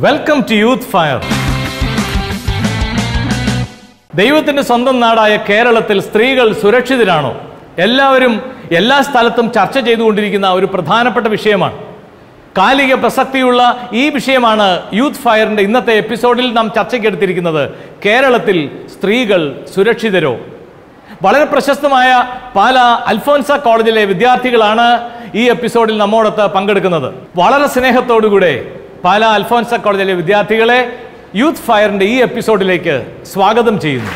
Welcome to youth fire ദൈവത്തിന്റെ സ്വന്തം നാടായ കേരളത്തിൽ സ്ത്രീകൾ സുരക്ഷിതരാണോ എല്ലാവരും എല്ലാ സ്ഥലത്തും ചർച്ച ചെയ്തുകൊണ്ടിരിക്കുന്ന ഒരു പ്രധാനപ്പെട്ട വിഷയമാണ് കാലിക പ്രസക്തിയുള്ള ഈ വിഷയമാണ് യൂത്ത് ഫയറിന്റെ ഇന്നത്തെ എപ്പിസോഡിൽ നാം ചർച്ചയ്ക്കെടുത്തിരിക്കുന്നത് കേരളത്തിൽ സ്ത്രീകൾ സുരക്ഷിതരോ വളരെ പ്രശസ്തമായ പാല അൽഫോൻസ കോളേജിലെ വിദ്യാർത്ഥികളാണ് ഈ എപ്പിസോഡിൽ നമ്മോടൊത്ത് പങ്കെടുക്കുന്നത് വളരെ സ്നേഹത്തോടുകൂടെ പാല അൽഫോൻസ കോളേജിലെ വിദ്യാർത്ഥികളെ യൂത്ത് ഫയറിന്റെ ഈ എപ്പിസോഡിലേക്ക് സ്വാഗതം ചെയ്യുന്നു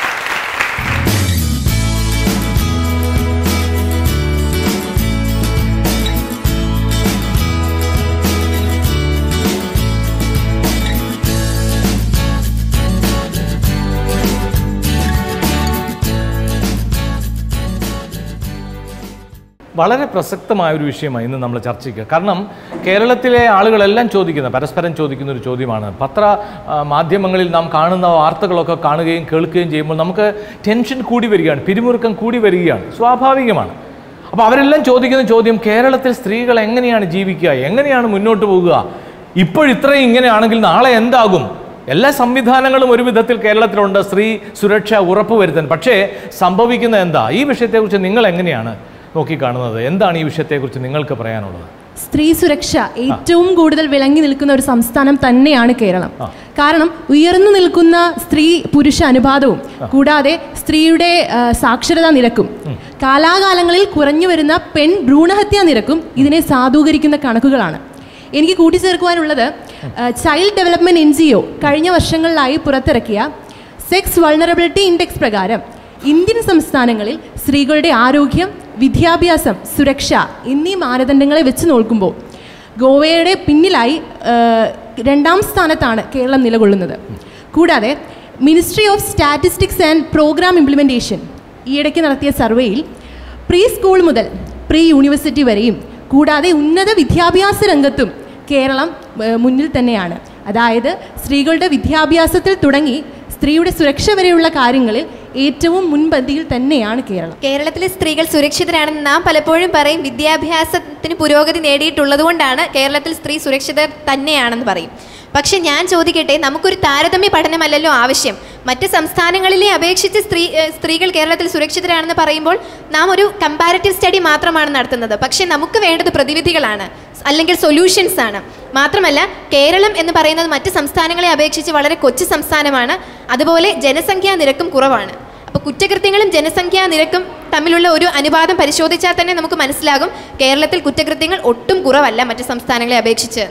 വളരെ പ്രസക്തമായ ഒരു വിഷയമായി ഇന്ന് നമ്മൾ ചർച്ചയ്ക്ക് കാരണം കേരളത്തിലെ ആളുകളെല്ലാം ചോദിക്കുന്ന പരസ്പരം ചോദിക്കുന്ന ഒരു ചോദ്യമാണ് പത്ര ആ, മാധ്യമങ്ങളിൽ നാം കാണുന്ന വാർത്തകളൊക്കെ കാണുകയും കേൾക്കുകയും ചെയ്യുമ്പോൾ നമുക്ക് ടെൻഷൻ കൂടി വരികയാണ് പിരിമുറുക്കം കൂടി വരികയാണ് സ്വാഭാവികമാണ് അപ്പോൾ അവരെല്ലാം ചോദിക്കുന്ന ചോദ്യം കേരളത്തിൽ സ്ത്രീകൾ എങ്ങനെയാണ് ജീവിക്കുക എങ്ങനെയാണ് മുന്നോട്ട് പോകുക ഇപ്പോഴിത്രയും ഇങ്ങനെയാണെങ്കിൽ നാളെ എന്താകും എല്ലാ സംവിധാനങ്ങളും ഒരു വിധത്തിൽ കേരളത്തിലുണ്ട് സ്ത്രീ സുരക്ഷ ഉറപ്പുവരുത്താൻ പക്ഷേ സംഭവിക്കുന്നത് എന്താ ഈ വിഷയത്തെക്കുറിച്ച് നിങ്ങൾ എങ്ങനെയാണ് നോക്കിക്കാണുന്നത് എന്താണ് ഈ വിഷയത്തെക്കുറിച്ച് നിങ്ങൾക്ക് പറയാനുള്ളത് സ്ത്രീ സുരക്ഷ ഏറ്റവും കൂടുതൽ വിളങ്ങി നിൽക്കുന്ന ഒരു സംസ്ഥാനം തന്നെയാണ് കേരളം കാരണം ഉയർന്നു നിൽക്കുന്ന സ്ത്രീ പുരുഷ അനുപാതവും കൂടാതെ സ്ത്രീയുടെ ആ, സാക്ഷരതാ നിരക്കും കാലാകാലങ്ങളിൽ കുറഞ്ഞു വരുന്ന പെൺ ഭ്രൂണഹത്യാ നിരക്കും ഇതിനെ സാധൂകരിക്കുന്ന കണക്കുകളാണ് എനിക്ക് കൂട്ടിച്ചേർക്കുവാനുള്ളത് child development N G O കഴിഞ്ഞ വർഷങ്ങളിലായി പുറത്തിറക്കിയ സെക്സ് വൾണറബിലിറ്റി ഇൻഡെക്സ് പ്രകാരം ഇന്ത്യൻ സംസ്ഥാനങ്ങളിൽ സ്ത്രീകളുടെ ആരോഗ്യം വിദ്യാഭ്യാസം സുരക്ഷ എന്നീ മാനദണ്ഡങ്ങളെ വെച്ച് നോക്കുമ്പോൾ ഗോവയുടെ പിന്നിലായി ആ, രണ്ടാം സ്ഥാനത്താണ് കേരളം നിലകൊള്ളുന്നത് കൂടാതെ ministry of statistics and programme implementation ഈയിടയ്ക്ക് നടത്തിയ സർവേയിൽ പ്രീ സ്കൂൾ മുതൽ പ്രീ യൂണിവേഴ്സിറ്റി വരെയും കൂടാതെ ഉന്നത വിദ്യാഭ്യാസ രംഗത്തും കേരളം ആ, മുന്നിൽ തന്നെയാണ് അതായത് സ്ത്രീകളുടെ വിദ്യാഭ്യാസത്തിൽ തുടങ്ങി സ്ത്രീയുടെ സുരക്ഷ വരെയുള്ള കാര്യങ്ങളിൽ ഏറ്റവും മുൻപന്തിയിൽ തന്നെയാണ് കേരളം കേരളത്തിലെ സ്ത്രീകൾ സുരക്ഷിതരാണെന്ന് നാം പലപ്പോഴും പറയും വിദ്യാഭ്യാസത്തിന് പുരോഗതി നേടിയിട്ടുള്ളതുകൊണ്ടാണ് കേരളത്തിൽ സ്ത്രീ സുരക്ഷിത തന്നെയാണെന്ന് പറയും പക്ഷെ ഞാൻ ചോദിക്കട്ടെ നമുക്കൊരു താരതമ്യ പഠനമല്ലല്ലോ ആവശ്യം മറ്റ് സംസ്ഥാനങ്ങളിലെ അപേക്ഷിച്ച് സ്ത്രീ ഏഹ് സ്ത്രീകൾ കേരളത്തിൽ സുരക്ഷിതരാണെന്ന് പറയുമ്പോൾ നാം ഒരു കമ്പാരറ്റീവ് സ്റ്റഡി മാത്രമാണ് നടത്തുന്നത് പക്ഷേ നമുക്ക് വേണ്ടത് പ്രതിവിധികളാണ് അല്ലെങ്കിൽ സൊല്യൂഷൻസ് ആണ് മാത്രമല്ല കേരളം എന്ന് പറയുന്നത് മറ്റ് സംസ്ഥാനങ്ങളെ അപേക്ഷിച്ച് വളരെ കൊച്ചു സംസ്ഥാനമാണ് അതുപോലെ ജനസംഖ്യാ നിരക്കും കുറവാണ് അപ്പോൾ കുറ്റകൃത്യങ്ങളും ജനസംഖ്യാ നിരക്കും തമ്മിലുള്ള ഒരു അനുപാതം പരിശോധിച്ചാൽ തന്നെ നമുക്ക് മനസ്സിലാകും കേരളത്തിൽ കുറ്റകൃത്യങ്ങൾ ഒട്ടും കുറവല്ല മറ്റ് സംസ്ഥാനങ്ങളെ അപേക്ഷിച്ച്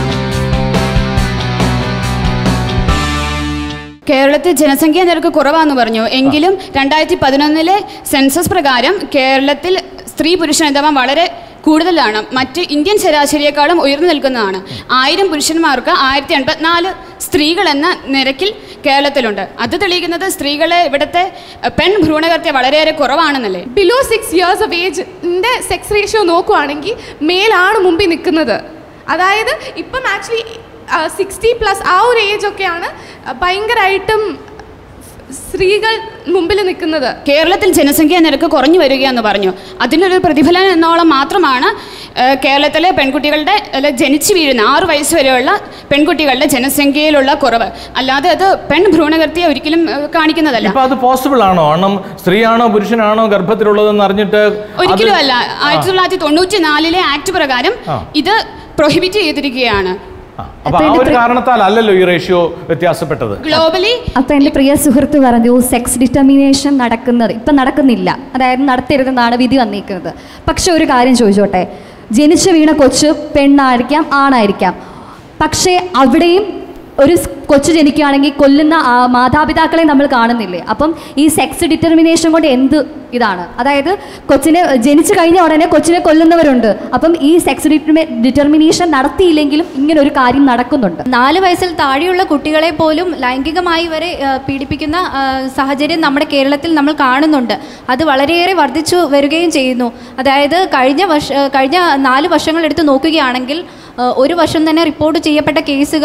കേരളത്തിൽ ജനസംഖ്യാ നിരക്ക് കുറവാന്ന് പറഞ്ഞു എങ്കിലും രണ്ടായിരത്തി പതിനൊന്നിലെ സെൻസസ് പ്രകാരം കേരളത്തിൽ സ്ത്രീ പുരുഷ അനുപാതം വളരെ കൂടുതലാണ് മറ്റ് ഇന്ത്യൻ ശരാശരിയേക്കാളും ഉയർന്നു നിൽക്കുന്നതാണ് ആയിരം പുരുഷന്മാർക്ക് ആയിരത്തി എൺപത്തിനാല് സ്ത്രീകൾ എന്ന നിരക്കിൽ കേരളത്തിലുണ്ട് അത് തെളിയിക്കുന്നത് സ്ത്രീകളെ ഇവിടുത്തെ അഹ്, പെൺ ഭ്രൂണഹത്യ വളരെയേറെ കുറവാണെന്നല്ലേ ബിലോ സിക്സ് ഇയേഴ്സ് ഓഫ് ഏജിൻ്റെ സെക്സ് റേഷ്യോ നോക്കുവാണെങ്കിൽ മേലാണ് മുമ്പിൽ നിൽക്കുന്നത് അതായത് ഇപ്പം ആക്ച്വലി സിക്സ്റ്റി പ്ലസ് ആ ഒരു ഏജ് ഒക്കെയാണ് ഭയങ്കരമായിട്ടും സ്ത്രീകൾ മുമ്പിൽ നിൽക്കുന്നത് കേരളത്തിൽ ജനസംഖ്യാ നിരക്ക് കുറഞ്ഞു വരികയെന്ന് പറഞ്ഞു അതിനൊരു പ്രതിഫലനം എന്നോളം മാത്രമാണ് ഏഹ്, കേരളത്തിലെ പെൺകുട്ടികളുടെ അല്ല, ജനിച്ചു വീഴുന്ന ആറ് വയസ്സ് വരെയുള്ള പെൺകുട്ടികളുടെ ജനസംഖ്യയിലുള്ള കുറവ് അല്ലാതെ അത് പെൺ ഭ്രൂണഹത്യ ഒരിക്കലും ഏഹ്, കാണിക്കുന്നതല്ല ഇപ്പൊ അത് പോസിബിൾ ആണോ കാരണം സ്ത്രീയാണോ പുരുഷനാണോ ഗർഭത്തിലുള്ളതെന്ന് അറിഞ്ഞിട്ട് ഒരിക്കലും അത് അല്ല ആയിരത്തി തൊള്ളായിരത്തി തൊണ്ണൂറ്റി നാലിലെ ആക്ട് പ്രകാരം ആ. ഇത് പ്രൊഹിബിറ്റ് ചെയ്തിരിക്കുകയാണ് ആ, അപ്പൊ ആ ഒരു കാരണത്താൽ അല്ലല്ലോ ഈ റേഷ്യോ വ്യത്യാസപ്പെട്ടത് ഗ്ലോബലി അപ്പൊ എൻ്റെ പ്രിയ സുഹൃത്ത് പറഞ്ഞു സെക്സ് ഡിറ്റർമിനേഷൻ നടക്കുന്നത് ഇപ്പം നടക്കുന്നില്ല അതായത് നടത്തരുതെന്നാണ് വിധി വന്നിരിക്കുന്നത് പക്ഷെ ഒരു കാര്യം ചോദിച്ചോട്ടെ ജനിച്ചു വീണ കൊച്ച് പെണ്ണായിരിക്കാം ആണായിരിക്കാം പക്ഷേ അവിടെയും ഒരു സ് കൊച്ചു ജനിക്കുകയാണെങ്കിൽ കൊല്ലുന്ന ആ മാതാപിതാക്കളെ നമ്മൾ കാണുന്നില്ലേ അപ്പം ഈ സെക്സ് ഡിറ്റർമിനേഷൻ കൊണ്ട് എന്ത് ഇതാണ് അതായത് കൊച്ചിനെ ജനിച്ചു കഴിഞ്ഞ ഉടനെ കൊച്ചിനെ കൊല്ലുന്നവരുണ്ട് അപ്പം ഈ സെക്സ് ഡിറ്റർമിനേഷൻ നടത്തിയില്ലെങ്കിലും ഇങ്ങനെ ഒരു കാര്യം നടക്കുന്നുണ്ട് നാല് വയസ്സിൽ താഴെയുള്ള കുട്ടികളെ പോലും ലൈംഗികമായി വരെ ആ, പീഡിപ്പിക്കുന്ന ആ, സാഹചര്യം നമ്മുടെ കേരളത്തിൽ നമ്മൾ കാണുന്നുണ്ട് അത് വളരെയേറെ വർദ്ധിച്ചു വരികയും ചെയ്യുന്നു അതായത് കഴിഞ്ഞ വർഷ കഴിഞ്ഞ നാല് വർഷങ്ങൾ എടുത്ത് നോക്കുകയാണെങ്കിൽ ആ, ഒരു വർഷം തന്നെ റിപ്പോർട്ട് ചെയ്യപ്പെട്ട കേസുകൾ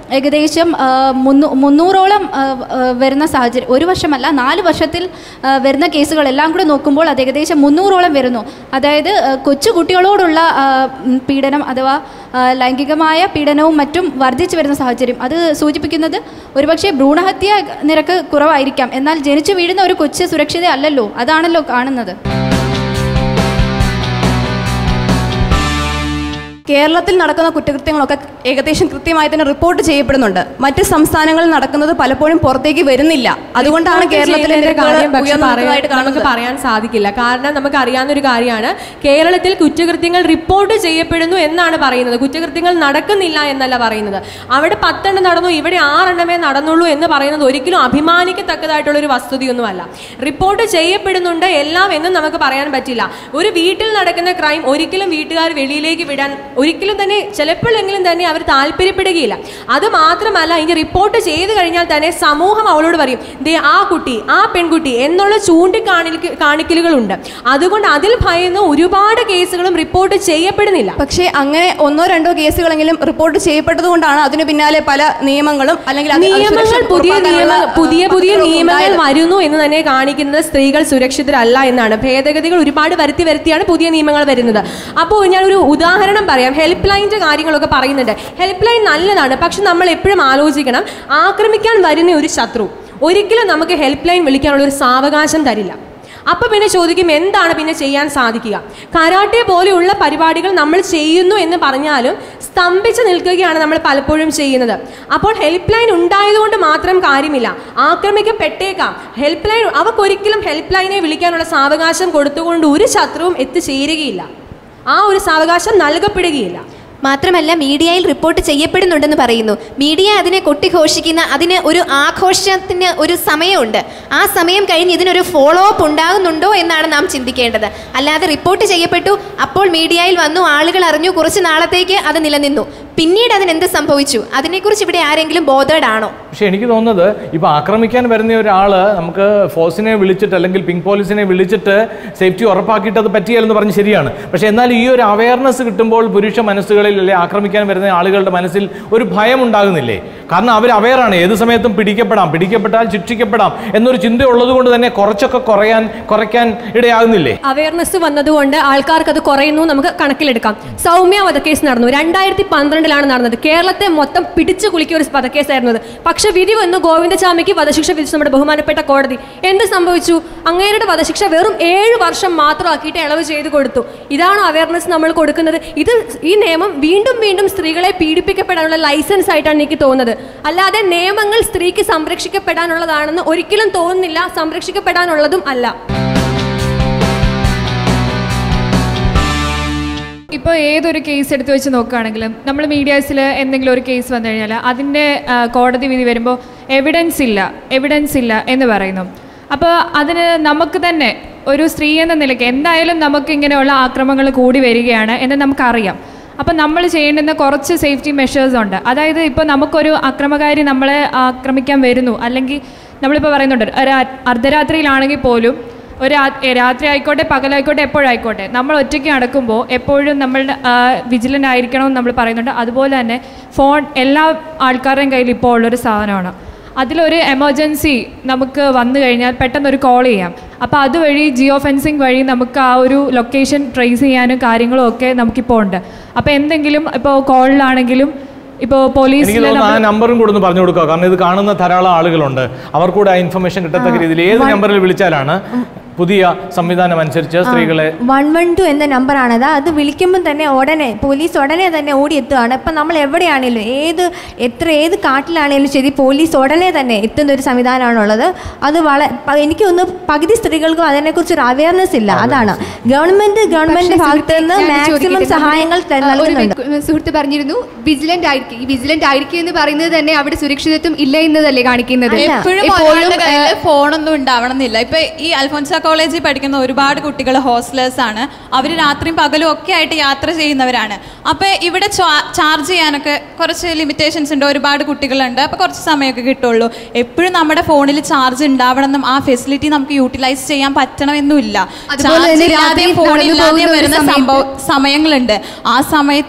ഏകദേശം ആ, മുന്നൂ മുന്നൂറോളം ആ, ആ, വരുന്ന സാഹചര്യം ഒരു വർഷമല്ല നാല് വർഷത്തിൽ ആ, വരുന്ന കേസുകളെല്ലാം കൂടെ നോക്കുമ്പോൾ അത് ഏകദേശം മുന്നൂറോളം വരുന്നു അതായത് ആ, കൊച്ചു കുട്ടികളോടുള്ള ആ, ഉം, പീഡനം അഥവാ ആ, ലൈംഗികമായ പീഡനവും മറ്റും വർദ്ധിച്ചു വരുന്ന സാഹചര്യം അത് സൂചിപ്പിക്കുന്നത് ഒരുപക്ഷെ ഭ്രൂണഹത്യ നിരക്ക് കുറവായിരിക്കാം എന്നാൽ ജനിച്ചു വീഴുന്ന ഒരു കൊച്ചു സുരക്ഷിത അല്ലല്ലോ അതാണല്ലോ കാണുന്നത് കേരളത്തിൽ നടക്കുന്ന കുറ്റകൃത്യങ്ങളൊക്കെ ഏകദേശം കൃത്യമായി തന്നെ റിപ്പോർട്ട് ചെയ്യപ്പെടുന്നുണ്ട് മറ്റ് സംസ്ഥാനങ്ങളിൽ നടക്കുന്നത് പലപ്പോഴും പുറത്തേക്ക് വരുന്നില്ല അതുകൊണ്ടാണ് റിപ്പോർട്ട് കേരളത്തിലെ ചെയ്യുന്നതിന്റെ നിരക്കുകൾ കാര്യം പക്ഷെ ഉയർന്നു പറയാൻ- നിൽക്കുന്നതായിട്ട് നമുക്ക് കാണുന്നത് പറയാൻ സാധിക്കില്ല കാരണം നമുക്ക് അറിയാവുന്ന ഒരു കാര്യമാണ് കേരളത്തിൽ കുറ്റകൃത്യങ്ങൾ റിപ്പോർട്ട് ചെയ്യപ്പെടുന്നു എന്നാണ് പറയുന്നത് കുറ്റകൃത്യങ്ങൾ നടക്കുന്നില്ല എന്നല്ല പറയുന്നത് അവിടെ പത്തെണ്ണം നടന്നു ഇവിടെ ആറെണ്ണമേ നടന്നുള്ളൂ എന്ന് പറയുന്നത് ഒരിക്കലും അഭിമാനിക്കത്തക്കതായിട്ടുള്ള ഒരു വസ്തുതയൊന്നുമല്ല റിപ്പോർട്ട് ചെയ്യപ്പെടുന്നുണ്ട് എല്ലാം എന്നും നമുക്ക് പറയാൻ പറ്റില്ല ഒരു വീട്ടിൽ നടക്കുന്ന ക്രൈം ഒരിക്കലും വീട്ടുകാർ വെളിയിലേക്ക് വിടാൻ ഒരിക്കലും തന്നെ ചിലപ്പോഴെങ്കിലും തന്നെ അവർ താല്പര്യപ്പെടുകയില്ല അത് മാത്രമല്ല ഇനി റിപ്പോർട്ട് ചെയ്ത് കഴിഞ്ഞാൽ തന്നെ സമൂഹം അവളോട് പറയും ദേ ആ കുട്ടി ആ പെൺകുട്ടി എന്നുള്ള ചൂണ്ടിക്കാണി കാണിക്കലുകളുണ്ട് അതുകൊണ്ട് അതിൽ ഭയന്ന് ഒരുപാട് കേസുകളും റിപ്പോർട്ട് ചെയ്യപ്പെടുന്നില്ല പക്ഷേ അങ്ങനെ ഒന്നോ രണ്ടോ കേസുകളെങ്കിലും റിപ്പോർട്ട് ചെയ്യപ്പെട്ടതുകൊണ്ടാണ് അതിനു പിന്നാലെ പല നിയമങ്ങളും അല്ലെങ്കിൽ അത് നിയമങ്ങൾ സുരക്ഷ പുതിയ ഉറപ്പാക്കാനുള്ള, നിയമ പുതിയ പുതിയ പദ്ധതികളൊക്കെ നിയമങ്ങൾ ഉണ്ടായത്. വരുന്നു എന്ന് തന്നെ കാണിക്കുന്നത് സ്ത്രീകൾ സുരക്ഷിതരല്ല എന്നാണ് ഭേദഗതികൾ ഒരുപാട് വരുത്തി വരുത്തിയാണ് പുതിയ നിയമങ്ങൾ വരുന്നത് അപ്പോൾ ഞാൻ ഒരു ഉദാഹരണം പറയാം ഹെൽപ്പ് ലൈനിന്റെ കാര്യങ്ങളൊക്കെ പറയുന്നുണ്ട് ഹെൽപ്പ് ലൈൻ നല്ലതാണ് പക്ഷെ നമ്മൾ എപ്പോഴും ആലോചിക്കണം ആക്രമിക്കാൻ വരുന്ന ഒരു ശത്രു ഒരിക്കലും നമുക്ക് ഹെൽപ്പ് ലൈൻ വിളിക്കാനുള്ള ഒരു സാവകാശം തരില്ല അപ്പൊ പിന്നെ ചോദിക്കും എന്താണ് പിന്നെ ചെയ്യാൻ സാധിക്കുക കരാട്ടെ പോലെയുള്ള പരിപാടികൾ നമ്മൾ ചെയ്യുന്നു എന്ന് പറഞ്ഞാലും സ്തംഭിച്ച് നിൽക്കുകയാണ് നമ്മൾ പലപ്പോഴും ചെയ്യുന്നത് അപ്പോൾ ഹെൽപ്പ് ലൈൻ ഉണ്ടായതുകൊണ്ട് മാത്രം കാര്യമില്ല ആക്രമിക്കപ്പെട്ടേക്കാം ഹെൽപ്പ് ലൈൻ അവർക്കൊരിക്കലും ഹെൽപ്പ് ലൈനെ വിളിക്കാനുള്ള സാവകാശം കൊടുത്തുകൊണ്ട് ഒരു ശത്രുവും എത്തിച്ചേരുകയില്ല ആ ഒരു സാവകാശം നൽകപ്പെടുകയില്ല മാത്രമല്ല മീഡിയയിൽ റിപ്പോർട്ട് ചെയ്യപ്പെടുന്നുണ്ടെന്ന് പറയുന്നു മീഡിയ അതിനെ കൊട്ടിഘോഷിക്കുന്ന അതിന് ഒരു ആഘോഷത്തിന് ഒരു സമയമുണ്ട് ആ സമയം കഴിഞ്ഞ് ഇതിനൊരു ഫോളോ അപ്പ് ഉണ്ടാകുന്നുണ്ടോ എന്നാണ് നാം ചിന്തിക്കേണ്ടത് അല്ലാതെ റിപ്പോർട്ട് ചെയ്യപ്പെട്ടു അപ്പോൾ മീഡിയയിൽ വന്നു ആളുകൾ അറിഞ്ഞു കുറച്ച് നാളത്തേക്ക് അത് നിലനിന്നു പിന്നീട് അതിന് എന്ത് സംഭവിച്ചു അതിനെക്കുറിച്ച് ഇവിടെ ആരെങ്കിലും ബോധേഡ് ആണോ പക്ഷെ എനിക്ക് തോന്നുന്നത് ഇപ്പോൾ ആക്രമിക്കാൻ വരുന്ന ഒരാൾ നമുക്ക് ഫോഴ്സിനെ വിളിച്ചിട്ട് അല്ലെങ്കിൽ പിങ്ക് പോലീസിനെ വിളിച്ചിട്ട് സേഫ്റ്റി ഉറപ്പാക്കിയിട്ട് അത് പറ്റിയാലെന്ന് പറഞ്ഞ് ശരിയാണ് പക്ഷേ എന്നാൽ ഈ ഒരു അവയർനെസ് കിട്ടുമ്പോൾ പുരുഷ മനസ്സുകളിൽ അല്ലെ ആക്രമിക്കാൻ വരുന്ന ആളുകളുടെ മനസ്സിൽ ഒരു ഭയം ഉണ്ടാകുന്നില്ലേ കാരണം അവർ അവയറാണ് ഏത് സമയത്തും പിടിക്കപ്പെടാം പിടിക്കപ്പെട്ടാൽ ശിക്ഷിക്കപ്പെടാം എന്നൊരു ചിന്ത ഉള്ളതുകൊണ്ട് തന്നെ കുറച്ചൊക്കെ കുറയാൻ കുറയ്ക്കാൻ ഇടയാകുന്നില്ലേ അവയർനെസ് വന്നതുകൊണ്ട് ആൾക്കാർക്ക് അത് കുറയുന്നു നമുക്ക് കണക്കിലെടുക്കാം സൗമ്യ വധക്കേസ് നടന്നു രണ്ടായിരത്തി പന്ത്രണ്ടിലാണ് നടന്നത് കേരളത്തെ മൊത്തം പിടിച്ചു കുലുക്കിയ ഒരു വധക്കേസായിരുന്നു അത് പക്ഷെ വിധി വന്നു ഗോവിന്ദചാമിക്ക് വധശിക്ഷ വിധിച്ചു നമ്മുടെ ബഹുമാനപ്പെട്ട കോടതി എന്ത് സംഭവിച്ചു അങ്ങേരുടെ വധശിക്ഷ വെറും ഏഴ് വർഷം മാത്രമാക്കിയിട്ട് ഇളവ് ചെയ്ത് കൊടുത്തു ഇതാണ് അവയർനെസ് നമ്മൾ കൊടുക്കുന്നത് ഇത് ഈ നിയമം വീണ്ടും വീണ്ടും സ്ത്രീകളെ പീഡിപ്പിക്കപ്പെടാനുള്ള ലൈസൻസ് ആയിട്ടാണ് എനിക്ക് തോന്നുന്നത് അല്ലാതെ നിയമങ്ങൾ സ്ത്രീക്ക് സംരക്ഷിക്കപ്പെടാനുള്ളതാണെന്ന് ഒരിക്കലും തോന്നുന്നില്ല സംരക്ഷിക്കപ്പെടാനുള്ളതും അല്ല ഇപ്പോൾ ഏതൊരു കേസ് എടുത്ത് വെച്ച് നോക്കുകയാണെങ്കിലും നമ്മൾ മീഡിയാസിൽ എന്തെങ്കിലും ഒരു കേസ് വന്നു കഴിഞ്ഞാൽ അതിൻ്റെ ആ, കോടതി വിധി വരുമ്പോൾ എവിഡൻസ് ഇല്ല എവിഡൻസ് ഇല്ല എന്ന് പറയുന്നു അപ്പോൾ അതിന് നമുക്ക് തന്നെ ഒരു സ്ത്രീ എന്ന നിലയ്ക്ക് എന്തായാലും നമുക്ക് ഇങ്ങനെയുള്ള ആക്രമണങ്ങൾ കൂടി വരികയാണ് എന്ന് നമുക്കറിയാം അപ്പം നമ്മൾ ചെയ്യേണ്ടുന്ന കുറച്ച് സേഫ്റ്റി മെഷേഴ്സ് ഉണ്ട് അതായത് ഇപ്പോൾ നമുക്കൊരു അക്രമകാരി നമ്മളെ ആക്രമിക്കാൻ വരുന്നു അല്ലെങ്കിൽ നമ്മളിപ്പോൾ പറയുന്നുണ്ട് ഒരു അ- അർദ്ധരാത്രിയിലാണെങ്കിൽ പോലും ഒരു രാ- ഏ, രാത്രി ആയിക്കോട്ടെ പകലായിക്കോട്ടെ എപ്പോഴായിക്കോട്ടെ നമ്മൾ ഒറ്റയ്ക്ക് നടക്കുമ്പോൾ എപ്പോഴും നമ്മളുടെ വിജിലൻ്റ് ആയിരിക്കണം എന്ന് നമ്മൾ പറയുന്നുണ്ട് അതുപോലെ തന്നെ ഫോൺ എല്ലാ ആൾക്കാരുടെയും കയ്യിൽ ഇപ്പോൾ ഉള്ളൊരു സാധനമാണ് അതിലൊരു എമർജൻസി നമുക്ക് വന്നു കഴിഞ്ഞാൽ പെട്ടെന്ന് ഒരു കോൾ ചെയ്യാം അപ്പോൾ അതുവഴി ജിയോ ഫെൻസിങ് വഴി നമുക്ക് ആ ഒരു ലൊക്കേഷൻ ട്രേസ് ചെയ്യാനും കാര്യങ്ങളും ഒക്കെ നമുക്കിപ്പോൾ ഉണ്ട് അപ്പോൾ എന്തെങ്കിലും ഇപ്പോൾ കോളിലാണെങ്കിലും ഇപ്പോൾ എനിക്ക് പോലീസിൽ തോന്നുന്നു ആ നമ്പറും കൂടെ ഒന്ന് പറഞ്ഞു കൊടുക്കുക കാരണം ഇത് കാണുന്ന ധാരാളം ആളുകളുണ്ട് അവർക്കൂടെ ആ ഇൻഫർമേഷൻ കിട്ടത്തക്ക രീതിയിൽ ഏത് നമ്പറിൽ വിളിച്ചാലാണ് പുതിയ സംവിധാനം അനുസരിച്ച് സ്ത്രീകളെ വൺ വൺ ടു എന്ന നമ്പറാണത് അത് വിളിക്കുമ്പോൾ തന്നെ ഉടനെ പോലീസ് ഉടനെ തന്നെ ഓടിയെത്തുകയാണ് ഇപ്പം നമ്മൾ എവിടെയാണെങ്കിലും ഏത് എത്ര ഏത് കാട്ടിലാണെങ്കിലും ശരി പോലീസ് ഉടനെ തന്നെ എത്തുന്ന ഒരു സംവിധാനമാണുള്ളത് അത് വള പ- എനിക്ക് തോന്നുന്നു പകുതി സ്ത്രീകൾക്കും അതിനെക്കുറിച്ച് ഒരു അവയർനെസ് ഇല്ല അതാണ് ഗവൺമെന്റ് ഗവൺമെന്റ് ഭാഗത്ത് നിന്ന് മാക്സിമം സഹായങ്ങൾ ത- ഒരു നൽകുന്നുണ്ട് വ്യക്തി- സുഹൃത്ത് പറഞ്ഞിരുന്നു വിജിലന്റ് ആയിരിക്കും ഈ വിജിലന്റ് ആയിരിക്കും എന്ന് പറയുന്നത് തന്നെ അവിടെ സുരക്ഷിതത്വം ഇല്ല എന്നതല്ലേ കാണിക്കുന്നത് എപ്പോഴും ഒരാളുടെ കയ്യിൽ ഫോണൊന്നും ഉണ്ടാവണമെന്നില്ല ഇപ്പൊ ഈ അൽഫോൻസ കോളേജിൽ പഠിക്കുന്ന ഒരുപാട് കുട്ടികൾ ഹോസ്റ്റലേഴ്സ് ആണ് അവർ രാത്രിയും പകലും ഒക്കെ ആയിട്ട് യാത്ര ചെയ്യുന്നവരാണ് അപ്പൊ ഇവിടെ ചാർജ് ചെയ്യാനൊക്കെ കുറച്ച് ലിമിറ്റേഷൻസ് ഉണ്ട് ഒരുപാട് കുട്ടികളുണ്ട് അപ്പൊ കുറച്ച് സമയമൊക്കെ കിട്ടുള്ളൂ എപ്പോഴും നമ്മുടെ ഫോണിൽ ചാർജ് ഉണ്ടാവണമെന്നും ആ ഫെസിലിറ്റി നമുക്ക് യൂട്ടിലൈസ് ചെയ്യാൻ പറ്റണമെന്നുമില്ല അതുപോലെ ചാർജ് തന്നെ ഇല്ലാതെയും രാത്രി നടന്നു ഫോണില്ലാതെയും പോകുന്ന ഒരു വരുന്ന സമയത്ത് സംഭവ സമയങ്ങളുണ്ട് ആ സമയത്തും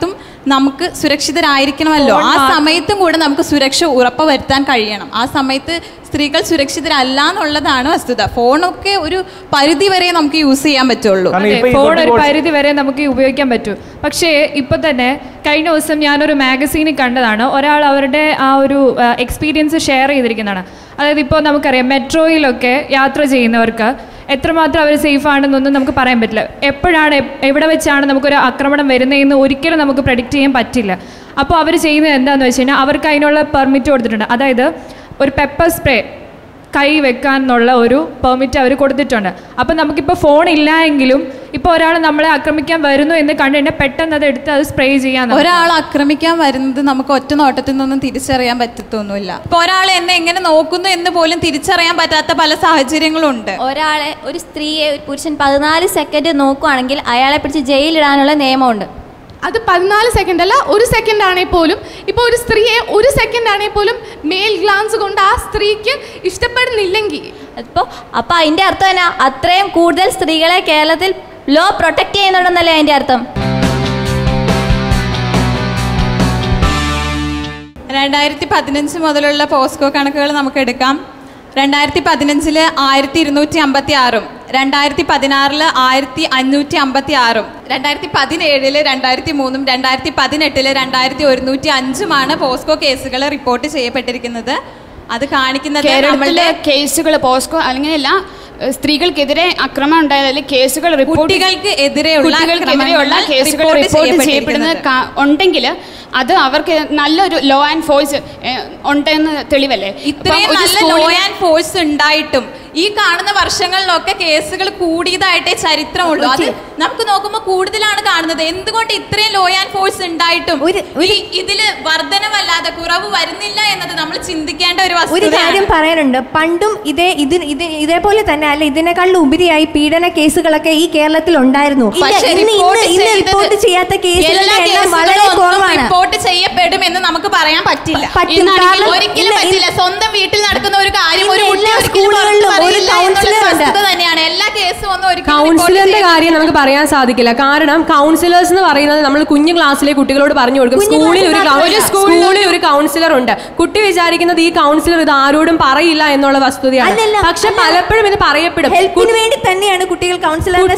നമുക്ക് സുരക്ഷിതരായിരിക്കണമല്ലോ ആ സമയത്തും കൂടെ നമുക്ക് സുരക്ഷ ഉറപ്പുവരുത്താൻ കഴിയണം ആ സമയത്ത് സ്ത്രീകൾ സുരക്ഷിതരല്ല എന്നുള്ളതാണ് വസ്തുത ഫോണൊക്കെ ഒരു പരിധി വരെ നമുക്ക് യൂസ് ചെയ്യാൻ പറ്റുള്ളൂ അതെ, ഫോൺ ഒരു പരിധി വരെ നമുക്ക് ഉപയോഗിക്കാൻ പറ്റും പക്ഷേ ഇപ്പൊ തന്നെ കഴിഞ്ഞ ദിവസം ഞാനൊരു മാഗസീനിൽ കണ്ടതാണ് ഒരാൾ അവരുടെ ആ ഒരു എക്സ്പീരിയൻസ് ഷെയർ ചെയ്തിരിക്കുന്നതാണ് അതായത് ഇപ്പോൾ നമുക്കറിയാം മെട്രോയിലൊക്കെ യാത്ര ചെയ്യുന്നവർക്ക് എത്രമാത്രം അവർ സേഫ് ആണെന്നൊന്നും നമുക്ക് പറയാൻ പറ്റില്ല എപ്പോഴാണ് എപ്- എവിടെ വെച്ചാണ് നമുക്കൊരു ആക്രമണം വരുന്നതെന്ന് ഒരിക്കലും നമുക്ക് പ്രഡിക്റ്റ് ചെയ്യാൻ പറ്റില്ല അപ്പോൾ അവർ ചെയ്യുന്നത് എന്താണെന്ന് വെച്ച് കഴിഞ്ഞാൽ അവർക്ക് അതിനുള്ള പെർമിറ്റ് കൊടുത്തിട്ടുണ്ട് അതായത് ഒരു പെപ്പർ സ്പ്രേ കൈ വെക്കാനുള്ള ഒരു പെർമിറ്റ് അവർ കൊടുത്തിട്ടുണ്ട് അപ്പം നമുക്കിപ്പോൾ ഫോൺ ഇല്ല എങ്കിലും ഇപ്പോൾ ഒരാൾ നമ്മളെ ആക്രമിക്കാൻ വരുന്നു എന്ന് കണ്ടു കഴിഞ്ഞാൽ പെട്ടെന്ന് അത് എടുത്ത് അത് സ്പ്രേ ചെയ്യാൻ ഒരാൾ ആക്രമിക്കാൻ വരുന്നത് നമുക്ക് ഒറ്റ നോട്ടത്തിൽ നിന്നൊന്നും തിരിച്ചറിയാൻ പറ്റത്തൊന്നുമില്ല ഇപ്പൊ ഒരാൾ എന്നെ എങ്ങനെ നോക്കുന്നു എന്ന് പോലും തിരിച്ചറിയാൻ പറ്റാത്ത പല സാഹചര്യങ്ങളും ഉണ്ട് ഒരാളെ ഒരു സ്ത്രീയെ ഒരു പുരുഷൻ പതിനാല് സെക്കൻഡ് നോക്കുവാണെങ്കിൽ അയാളെ പിടിച്ച് ജയിലിടാനുള്ള നിയമമുണ്ട് അത് പതിനാല് സെക്കൻഡ് അല്ല ഒരു സെക്കൻഡ് ആണെങ്കിൽ പോലും ഇപ്പോൾ ഒരു സ്ത്രീയെ ഒരു സെക്കൻഡ് ആണെങ്കിൽ പോലും മെയിൽ ഗ്ലാൻസ് കൊണ്ട് ആ സ്ത്രീക്ക് ഇഷ്ടപ്പെടുന്നില്ലെങ്കിൽ അപ്പോൾ അപ്പോൾ അതിൻ്റെ അർത്ഥം എന്നാ അത്രയും കൂടുതൽ സ്ത്രീകളെ കേരളത്തിൽ ലോ പ്രൊട്ടക്ട് ചെയ്യുന്നുണ്ടെന്നല്ലേ അതിൻ്റെ അർത്ഥം രണ്ടായിരത്തി പതിനഞ്ച് മുതലുള്ള പോസ്കോ കണക്കുകൾ നമുക്ക് എടുക്കാം രണ്ടായിരത്തി പതിനഞ്ചില് ആയിരത്തി ഇരുന്നൂറ്റി അമ്പത്തി ആറും രണ്ടായിരത്തി പതിനാറില് ആയിരത്തി അഞ്ഞൂറ്റി അമ്പത്തി ആറും രണ്ടായിരത്തി പതിനേഴില് രണ്ടായിരത്തി മൂന്നും രണ്ടായിരത്തി പതിനെട്ടില് രണ്ടായിരത്തി ഒരുന്നൂറ്റി അഞ്ചുമാണ് പോസ്കോ കേസുകൾ റിപ്പോർട്ട് ചെയ്യപ്പെട്ടിരിക്കുന്നത് അത് കാണിക്കുന്നത് കേരളത്തിലെ നമ്മളുടെ കേസുകൾ പോസ്കോ അങ്ങനെയല്ല ഏഹ് സ്ത്രീകൾക്കെതിരെ ആക്രമണം ഉണ്ടായാലും കേസുകൾ റിപ്പോർട്ട് കുട്ടികൾക്ക് എതിരെയുള്ള കുട്ടികൾക്കെതിരെയുള്ള ആക്രമണങ്ങൾ കേസുകൾ റിപ്പോർട്ട് റിപ്പോർട്ട് ചെയ്യപ്പെടുന്നത് ചെയ്യപ്പെട്ടിരിക്കുന്നത്. കാ- ഉണ്ടെങ്കിൽ അത് അവർക്ക് നല്ലൊരു ലോ ആൻഡ് ഫോഴ്സ് ഉണ്ടെന്ന് തെളിവല്ലേ ഇത്രയും ഇപ്പം ഒരു നല്ല ലോ സ്കൂളിൽ- ആൻഡ് ഫോഴ്സ് ഉണ്ടായിട്ടും ഈ കാണുന്ന വർഷങ്ങളിലൊക്കെ കേസുകൾ കൂടിയതായിട്ടേ ചരിത്രമുള്ളൂ അത് നമുക്ക് നോക്കുമ്പോൾ കൂടുതലാണ് കാണുന്നത് എന്തുകൊണ്ട് ഇത്രയും ലോ ആൻഡ് ഫോഴ്സ് ഉണ്ടായിട്ടും ഈ ഇതില് വർധനവല്ലാതെ കുറവ് വരുന്നില്ല എന്നത് നമ്മൾ ചിന്തിക്കേണ്ട ഒരു ഒരു കാര്യം വസ്തുതയാണ് പറയാനുണ്ട് പണ്ടും ഇതേ ഇത് ഇത് ഇതേപോലെ തന്നെ അല്ല ഇതിനേക്കാളും ഉപരിയായി പീഡന കേസുകളൊക്കെ ഈ കേരളത്തിൽ ഉണ്ടായിരുന്നു ഇല്ല, പക്ഷേ ഇന്ന് report ഇന്ന് ഇന്ന് ചെയ്തത് റിപ്പോർട്ട് ചെയ്യാത്ത കേസുകളുടെ എല്ലാ എണ്ണം വളരെ കേസുകളും ഒന്നും കുറവാണ് റിപ്പോർട്ട് ചെയ്യപ്പെടുമെന്ന് നമുക്ക് പറയാൻ പറ്റില്ല പറ്റും, എന്നാണെങ്കിൽ കാരണം ഒരിക്കലും ഇന്ന് പറ്റില്ല സ്വന്തം വീട്ടിൽ നടക്കുന്ന ഒരു കാര്യം ഒരു ഇന്ന് കുട്ടി എല്ലാ ഒരിക്കലും പുറത്ത് സ്കൂളുകളിലും ഒരു പറയില്ല എന്നുള്ള counselor ഉണ്ട്. വസ്തുത തന്നെയാണ് എല്ലാ കേസും ഒന്നും ഒരിക്കലും കൗൺസിലറിന്റെ കാര്യം നമുക്ക് പറയാൻ സാധിക്കില്ല കാരണം കൗൺസിലേഴ്സ് എന്ന് പറയുന്നത് നമ്മൾ കുഞ്ഞു ക്ലാസ്സിലെ കുട്ടികളോട് പറഞ്ഞു കൊടുക്കും കുഞ്ഞു സ്കൂളിൽ ഒരു ക്ലാസ്സിൽ കൗ- മാത്രമല്ല. സ്കൂളിൽ ഒരു കൗൺസിലർ ഉണ്ട് കുട്ടി വിചാരിക്കുന്നത് ഈ കൗൺസിലർ ഇത് ആരോടും പറയില്ല എന്നുള്ള വസ്തുതയാണ് അല്ലല്ല, പക്ഷെ അല്ല. പലപ്പോഴും ഇത് പറയപ്പെടും ഹെൽപ്പിന് വേണ്ടി തന്നെയാണ് കുട്ടികൾ കൗൺസിലറിനെ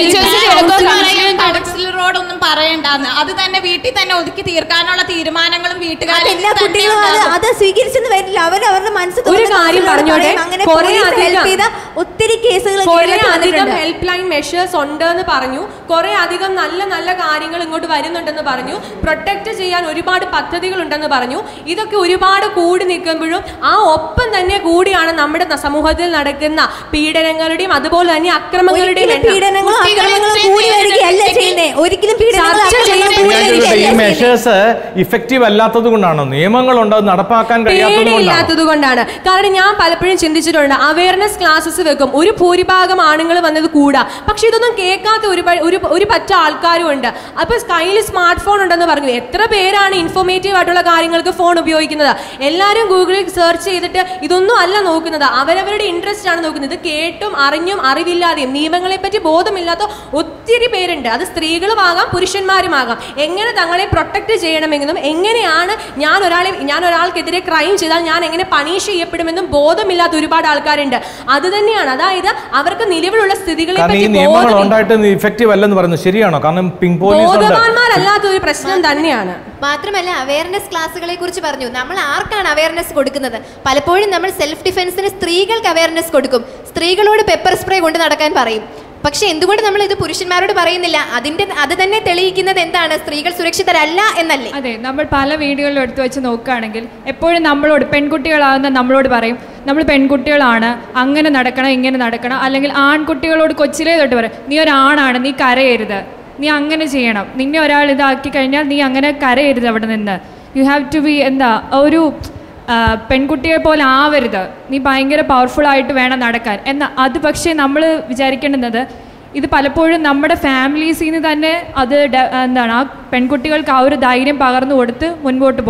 കൗൺസിലറോടൊന്നും പറയണ്ടെന്ന് അത് തന്നെ വീട്ടിൽ തന്നെ ഒതുക്കി തീർക്കാനുള്ള തീരുമാനങ്ങളും വീട്ടുകാരും എല്ലാ കുട്ടികളും അത് അത് സ്വീകരിച്ചെന്ന് വരില്ല അവർ അവരുടെ മനസ്സ് ഒരു തുറന്ന് കാര്യം counselor പറഞ്ഞോട്ടെ പറയും. അങ്ങനെ കുറെ police help അധികം ചെയ്ത ഒത്തിരി കേസുകൾ കുറെ കേരളത്തിൽ അധികം വന്നിട്ടുണ്ട്. ഹെൽപ്പ് ലൈൻ മെഷേഴ്സ് ഉണ്ട് എന്ന് പറഞ്ഞു കുറെ അധികം നല്ല നല്ല കാര്യങ്ങൾ ഇങ്ങോട്ട് വരുന്നുണ്ടെന്ന് പറഞ്ഞു പ്രൊട്ടക്ട് ചെയ്യാൻ ഒരുപാട് പദ്ധതികൾ ഉണ്ടെന്ന് പറഞ്ഞു ഇതൊക്കെ ഒരുപാട് കൂടി നിൽക്കുമ്പോഴും ആ ഒപ്പം തന്നെ കൂടിയാണ് നമ്മുടെ ന- സമൂഹത്തിൽ നടക്കുന്ന പീഡനങ്ങളുടെയും അതുപോലെ തന്നെ അക്രമങ്ങളുടെയും ഒരിക്കലും എണ്ണം. പീഡനങ്ങളും കുട്ടികളെ അക്രമങ്ങളും ഇത്രയും കൂടി വരികയല്ല ചെയ്യുന്നത് ഒരിക്കലും പീഡനങ്ങളും ചർച്ച അക്രമങ്ങളും കൂടി ഞാൻ ചോദിക്കട്ടെ, ഈ വരികയല്ല ചെയ്യുന്നത്. മെഷേഴ്സ് ഇഫക്റ്റീവ് അല്ലാത്തത് കൊണ്ടാണോ നിയമങ്ങളുണ്ട് അത് നടപ്പാക്കാൻ കഴിയാത്തത് കൊണ്ടാണോ പേടിയില്ലാത്തത് കൊണ്ടാണ് കാരണം ഞാൻ പലപ്പോഴും ചിന്തിച്ചിട്ടുണ്ട് അവയർനെസ് ക്ലാസ്സസ് വെക്കും ഒരു ഭൂരിഭാഗം ആണുങ്ങൾ വന്നത് കൂടാ പക്ഷെ ഇതൊന്നും കേൾക്കാത്ത ഒരു പ- ഒരു ഒരു പറ്റ ആൾക്കാരും ഉണ്ട് അപ്പൊ കയ്യിൽ സ്മാർട്ട് ഫോൺ ഉണ്ടെന്ന് പറഞ്ഞു എത്ര പേരാണ് ഇൻഫോർമേറ്റീവ് ആയിട്ടുള്ള കാര്യങ്ങൾക്ക് ഫോൺ ഉപയോഗിക്കുന്നത് എല്ലാവരും ഗൂഗിളിൽ സെർച്ച് ചെയ്തിട്ട് ഇതൊന്നും അല്ല നോക്കുന്നത് അവരവരുടെ ഇൻട്രസ്റ്റ് ആണ് നോക്കുന്നത് ഇത് കേട്ടും അറിഞ്ഞും അറിവില്ലാതെയും നിയമങ്ങളെ പറ്റി ബോധമില്ലാത്ത ഒത്തിരി പേരുണ്ട് അത് സ്ത്രീകളുമാകാം പുരുഷന്മാരുമാകാം എങ്ങനെ തങ്ങളെ പ്രൊട്ടക്ട് ചെയ്യണമെന്നും എങ്ങനെയാണ് ഞാൻ ഒരാളെ ഞാൻ ഒരാൾക്കെതിരെ ക്രൈം ചെയ്താൽ ഞാൻ എങ്ങനെ പണീഷ് ചെയ്യപ്പെടുമെന്നും ബോധമില്ലാത്ത ഒരുപാട് ആൾക്കാരുണ്ട് അത് തന്നെയാണ് അതായത് അവർക്ക് നിലവിലുള്ള സ്ഥിതികളെ കാരണം ഈ പറ്റി നിയമങ്ങൾ ബോധമില്ല ഉണ്ടായിട്ട് ഇഫക്റ്റീവ് അല്ലെന്ന് പറയുന്നത് ശരിയാണോ കാരണം പിങ്ക് പോലീസ് ഉണ്ട് ബോധവാന്മാരല്ലാത്ത ഒരു പ്രശ്നം തന്നെയാണ് മാത്രമല്ല അവയർനെസ് ക്ലാസ്സുകളെ കുറിച്ച് പറഞ്ഞു നമ്മൾ ആർക്കാണ് അവയർനെസ് കൊടുക്കുന്നത് പലപ്പോഴും നമ്മൾ സെൽഫ് ഡിഫെൻസിന് സ്ത്രീകൾക്ക് അവയർനെസ് കൊടുക്കും സ്ത്രീകളോട് പെപ്പർ സ്പ്രേ കൊണ്ട് നടക്കാൻ പറയും പക്ഷെ എന്തുകൊണ്ട് നമ്മൾ ഇത് പുരുഷന്മാരോട് പറയുന്നില്ല അതിന്റെ അത് തന്നെ തെളിയിക്കുന്നത് എന്താണ് സ്ത്രീകൾ സുരക്ഷിതരല്ല എന്നല്ലേ അതെ നമ്മൾ പല വീഡിയോകളിലും എടുത്തു വെച്ച് നോക്കുകയാണെങ്കിൽ എപ്പോഴും നമ്മളോട് പെൺകുട്ടികളാകുന്ന നമ്മളോട് പറയും നമ്മൾ പെൺകുട്ടികളാണ് അങ്ങനെ നടക്കണം ഇങ്ങനെ നടക്കണം അല്ലെങ്കിൽ ആൺകുട്ടികളോട് കൊച്ചിലേ തൊട്ട് പറയും നീ ഒരാണാണ് നീ കരയരുത് നീ അങ്ങനെ ചെയ്യണം നിന്നെ ഒരാൾ ഇതാക്കി കഴിഞ്ഞാൽ നീ അങ്ങനെ കരയരുത് അവിടെ നിന്ന് യു ഹാവ് ടു ബി എന്താ ഒരു ആ, പെൺകുട്ടിയെ പോലെ ആവരുത് നീ ഭയങ്കര പവർഫുൾ ആയിട്ട് വേണം നടക്കാൻ എന്നാൽ അത് പക്ഷേ നമ്മൾ വിചാരിക്കേണ്ടുന്നത് ഇത് പലപ്പോഴും നമ്മുടെ ഫാമിലീസിൽ നിന്ന് തന്നെ അത് ഡ- എന്താണ് ആ പെൺകുട്ടികൾക്ക് ആ ഒരു ധൈര്യം പകർന്നു കൊടുത്ത് മുൻപോട്ട് പോകണം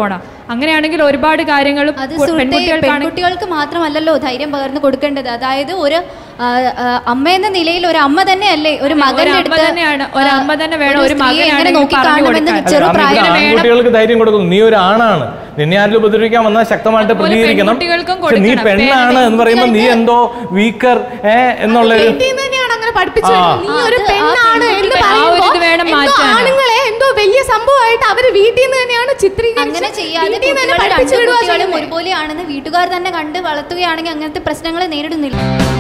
അങ്ങനെയാണെങ്കിൽ ഒരുപാട് കാര്യങ്ങളും അത് കു- സുഹൃത്തെ, പെൺകുട്ടികൾക്കാണെങ്കിൽ പെൺകുട്ടികൾക്ക് മാത്രമല്ലല്ലോ ധൈര്യം പകർന്നു കൊടുക്കേണ്ടത് അതായത് ഒരു ആ, ആ, അമ്മ എന്ന നിലയിൽ ഒരു അമ്മ തന്നെയല്ലേ ഒരു മകന്റെ ഒരു അമ്മ അടുത്ത് തന്നെയാണ്. ഒരു ആ, അമ്മ തന്നെ വേണം ഒരു ഒരു സ്ത്രീയെ എങ്ങനെ മകനാണെങ്കിൽ നോക്കി പറഞ്ഞു കാണണമെന്ന് കൊടുക്കാൻ. ചെറുപ്രായം കാരണം ഇവിടെ ആൺകുട്ടികൾക്ക് ധൈര്യം കൊടുക്കുന്നു നീ ഒരു ആണാണ് നിന്നെ ആരും ഉപദ്രവിക്കാൻ വന്നാൽ ശക്തമായിട്ട് പ്രതികരിക്കണം പെൺകുട്ടികൾക്കും പക്ഷെ നീ കൊടുക്കണം. പെണ്ണാണ് എന്ന് പറയുമ്പോൾ നീ എന്തോ വീക്കർ ഏ എന്നുള്ളൊരു വീട്ടിൽ നിന്ന് തന്നെയാണ് അങ്ങനെ പഠിപ്പിച്ചു ആ. വരുന്നത്. നീ ഒരു അത് ആ പെണ്ണാണ് എന്ന് പെൺകുട്ടികൾ ആ ഒരു പറയുമ്പോൾ ഇത് വേണം എന്തോ മാറ്റാൻ. ആണുങ്ങളെ എന്തോ വലിയ സംഭവമായിട്ട് അവര് വീട്ടിൽ നിന്ന് തന്നെയാണ് ചിത്രീകരിച്ച് അങ്ങനെ ചെയ്യാതെ വീട്ടിൽ നിന്ന് തന്നെ കുട്ടികൾ പഠിപ്പിച്ചു രണ്ട് വിടുവാ കുട്ടികളും ചെയ്യുന്നത്. ഒരുപോലെയാണെന്ന് വീട്ടുകാർ തന്നെ കണ്ട് വളർത്തുകയാണെങ്കിൽ അങ്ങനത്തെ പ്രശ്നങ്ങൾ നേരിടുന്നില്ല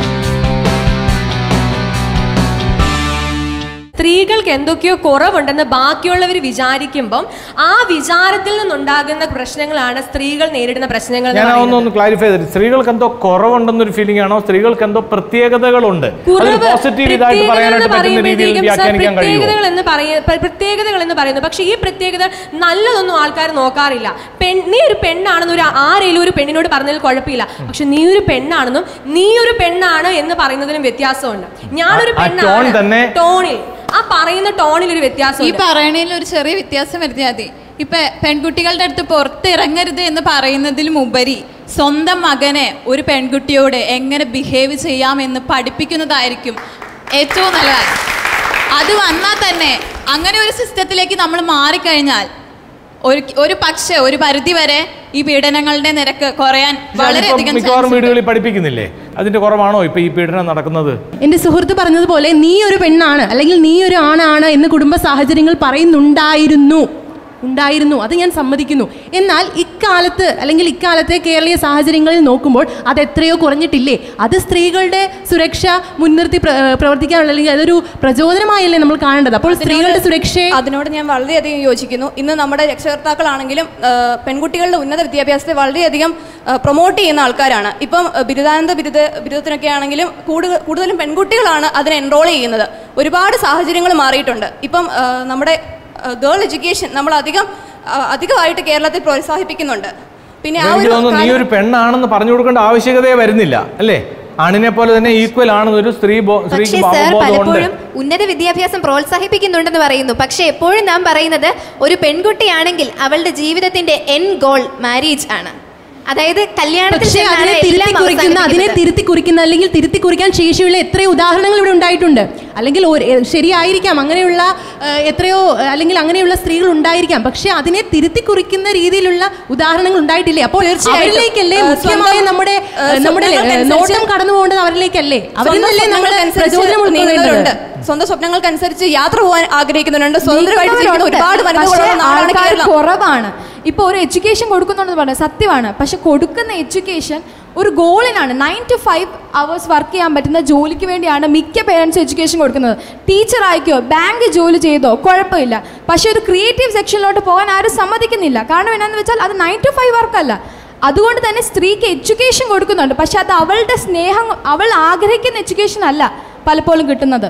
സ്ത്രീകൾക്ക് എന്തൊക്കെയോ കുറവുണ്ടെന്ന് ബാക്കിയുള്ളവർ വിചാരിക്കുമ്പം ആ വിചാരത്തിൽ നിന്നുണ്ടാകുന്ന പ്രശ്നങ്ങളാണ് സ്ത്രീകൾ നേരിടുന്ന പ്രശ്നങ്ങൾ എന്ന് ഞാൻ പറയുന്നത്. ഒന്ന് ഒന്ന് ക്ലാരിഫൈ ചെയ്തിട്ട് സ്ത്രീകൾക്ക് എന്തോ കുറവുണ്ടെന്നൊരു ഫീലിംഗ് ആണോ സ്ത്രീകൾക്ക് എന്തോ പ്രത്യേകതകളുണ്ട് അത് കുറവ് പോസിറ്റീവ് ഇതായിട്ട് പറയാനായിട്ട് പറ്റുന്ന രീതിയിൽ പറയുമ്പോഴത്തേക്കും സർ വ്യാഖ്യാനിക്കാൻ കഴിയുമോ പ്രത്യേകതകൾ എന്ന് പറയ പ്ര- പ്രത്യേകതകൾ എന്ന് പറയുന്നു പക്ഷെ ഈ പ്രത്യേകത നല്ലതൊന്നും ആൾക്കാർ നോക്കാറില്ല പെൺ നീ ഒരു പെണ്ണാണെന്ന് ഒരു ആരെങ്കിലും ഒരു പെണ്ണിനോട് പറഞ്ഞതിൽ കുഴപ്പമില്ല പക്ഷെ നീ ഒരു പെണ്ണാണെന്നും നീ ഒരു പെണ്ണാണ് എന്ന് പറയുന്നതിലും വ്യത്യാസമുണ്ട് ഞാനൊരു ആ- ആ tone പെണ്ണാണ് തന്നെ ടോണിൽ ആ പറയുന്ന ടോണിൽ ഒരു വ്യത്യാസം ഈ പറയണതിൽ ഒരു ചെറിയ വ്യത്യാസം വരുത്തിയാൽ മതി ഇപ്പൊ പെൺകുട്ടികളുടെ അടുത്ത് പുറത്തിറങ്ങരുത് എന്ന് പറയുന്നതിലും ഉപരി സ്വന്തം മകനെ ഒരു പെൺകുട്ടിയോട് എങ്ങനെ ബിഹേവ് ചെയ്യാമെന്ന് പഠിപ്പിക്കുന്നതായിരിക്കും ഏറ്റവും നല്ലത് അത് വന്നാൽ തന്നെ അങ്ങനെ ഒരു സിസ്റ്റത്തിലേക്ക് നമ്മൾ മാറിക്കഴിഞ്ഞാൽ ഒരു ഒരു പക്ഷേ ഒരു പരിധി വരെ ഈ പീഡനങ്ങളുടെ നിരക്ക് കുറയാൻ അതിപ്പോ വളരെയധികം മിക്കവാറും chance ഉണ്ട്. വീടുകളിൽ പഠിപ്പിക്കുന്നില്ലേ അതിന്റെ കുറവാണോ ഇപ്പൊ ഈ പീഡനം നടക്കുന്നത് എന്റെ സുഹൃത്ത് പറഞ്ഞതുപോലെ നീ ഒരു പെണ്ണാണ് അല്ലെങ്കിൽ നീ ഒരു ആണാണ് എന്ന് കുടുംബ സാഹചര്യങ്ങൾ പറയുന്നുണ്ടായിരുന്നു ഉണ്ടായിരുന്നു അത് ഞാൻ സമ്മതിക്കുന്നു എന്നാൽ ഇക്കാലത്ത് അല്ലെങ്കിൽ ഇക്കാലത്തെ കേരളീയ സാഹചര്യങ്ങളിൽ നോക്കുമ്പോൾ അത് എത്രയോ കുറഞ്ഞിട്ടില്ലേ അത് സ്ത്രീകളുടെ സുരക്ഷ മുൻനിർത്തി പ്ര- പ്രവർത്തിക്കാനുള്ള അല്ലെങ്കിൽ അതൊരു പ്രചോദനമായല്ലേ നമ്മൾ കാണേണ്ടത് അപ്പോൾ സ്ത്രീകളുടെ സുരക്ഷയെ അതിനോട് ഞാൻ വളരെയധികം യോജിക്കുന്നു ഇന്ന് നമ്മുടെ രക്ഷകർത്താക്കളാണെങ്കിലും ആ, പെൺകുട്ടികളുടെ ഉന്നത വിദ്യാഭ്യാസത്തെ വളരെയധികം പ്രൊമോട്ട് ചെയ്യുന്ന ആൾക്കാരാണ് ഇപ്പം ആ, ബിരുദാനന്ത ബിരുദ ബിരുദത്തിനൊക്കെ ആണെങ്കിലും കൂടുതൽ കൂടുതലും പെൺകുട്ടികളാണ് അതിന് എൻറോൾ ചെയ്യുന്നത് ഒരുപാട് സാഹചര്യങ്ങൾ മാറിയിട്ടുണ്ട് ഇപ്പം ആ, നമ്മുടെ ഗേൾ എഡ്യൂക്കേഷൻ നമ്മൾ അധികം ആ, അധികമായിട്ട് കേരളത്തിൽ പ്രോത്സാഹിപ്പിക്കുന്നുണ്ട് പിന്നെ ആ എനിക്ക് ഒരു തോന്നുന്നു നീ ഒരു പെണ്ണാണെന്ന് പറഞ്ഞു കൊടുക്കേണ്ട ആവശ്യകതയെ വരുന്നില്ല അല്ലേ ആണിനെ പോലെ തന്നെ ഈക്വൽ ആണെന്നൊരു സ്ത്രീ ബോ- പക്ഷേ സ്ത്രീക്ക് സാർ അവബോധമുണ്ട് പലപ്പോഴും ഉന്നത വിദ്യാഭ്യാസം പ്രോത്സാഹിപ്പിക്കുന്നുണ്ടെന്ന് പറയുന്നു പക്ഷേ എപ്പോഴും നാം പറയുന്നത് ഒരു പെൺകുട്ടിയാണെങ്കിൽ അവളുടെ ജീവിതത്തിന്റെ എൻ ഗോൾ മാരേജ് ആണ് അതായത് കല്യാണത്തിൽ പക്ഷേ ചെന്നാണ് അതിനെ എല്ലാം തിരുത്തി കുറിക്കുന്ന അതിനെ അവസാനിപ്പിക്കുന്നത്. തിരുത്തി കുറിക്കുന്ന അല്ലെങ്കിൽ തിരുത്തി കുറിക്കാൻ ശേഷിയുള്ള എത്രയോ ഉദാഹരണങ്ങൾ ഇവിടെ ഉണ്ടായിട്ടുണ്ട് അല്ലെങ്കിൽ ഒരു- എ- ശരിയായിരിക്കാം അങ്ങനെയുള്ള ഏഹ്, എത്രയോ ഏഹ്, അല്ലെങ്കിൽ അങ്ങനെയുള്ള സ്ത്രീകൾ ഉണ്ടായിരിക്കാം പക്ഷേ അതിനെ തിരുത്തി കുറിക്കുന്ന രീതിയിലുള്ള ഉദാഹരണങ്ങൾ ഉണ്ടായിട്ടില്ലേ അപ്പോൾ തീർച്ചയായിട്ടും. അവരിലേക്കല്ലേ ഏഹ്, മുഖ്യമായ സ്വന്തം, നമ്മുടെ ഏഹ്, ഏഹ്, നമ്മുടെ സ്വപ്നങ്ങൾക്കനുസരിച്ച് നോട്ടം കടന്നു പോകേണ്ടത് അവരിലേക്കല്ലേ അവരിൽ സ്വന്തം നിന്നല്ലേ നമ്മൾ സ്വപ്നങ്ങൾക്കനുസരിച്ച് പ്രചോദനം നീങ്ങുന്നവരുണ്ട് ഉൾക്കൊള്ളേണ്ടത് സ്വന്തം സ്വപ്നങ്ങൾക്കനുസരിച്ച് യാത്ര പോകാൻ ആഗ്രഹിക്കുന്നവരുണ്ട് സ്വതന്ത്രമായിട്ട് ജീവിക്കുന്ന ഒരുപാട് പക്ഷേ വനിതകളുള്ള നാടാണ് ആൾക്കാർ കേരളം കുറവാണ് ഇപ്പോൾ ഒരു എഡ്യൂക്കേഷൻ കൊടുക്കുന്നുണ്ടെന്ന് പറഞ്ഞാൽ സത്യമാണ് പക്ഷെ കൊടുക്കുന്ന എഡ്യൂക്കേഷൻ ഒരു ഗോളിനാണ് nine to five hours work ചെയ്യാൻ പറ്റുന്ന ജോലിക്ക് വേണ്ടിയാണ് മിക്ക പേരൻസ് എഡ്യൂക്കേഷൻ കൊടുക്കുന്നത് ടീച്ചർ ആയിക്കോ ബാങ്ക് ജോലി ചെയ്തോ കുഴപ്പമില്ല പക്ഷെ ഒരു ക്രിയേറ്റീവ് സെക്ഷനിലോട്ട് പോകാൻ ആരും സമ്മതിക്കുന്നില്ല കാരണം എന്നാന്ന് വെച്ചാൽ അത് നയൻ ടു ഫൈവ് വർക്കല്ല അതുകൊണ്ട് തന്നെ സ്ത്രീക്ക് എഡ്യൂക്കേഷൻ കൊടുക്കുന്നുണ്ട് പക്ഷെ അത് അവളുടെ സ്നേഹം അവൾ ആഗ്രഹിക്കുന്ന എഡ്യൂക്കേഷൻ അല്ല പലപ്പോഴും കിട്ടുന്നത്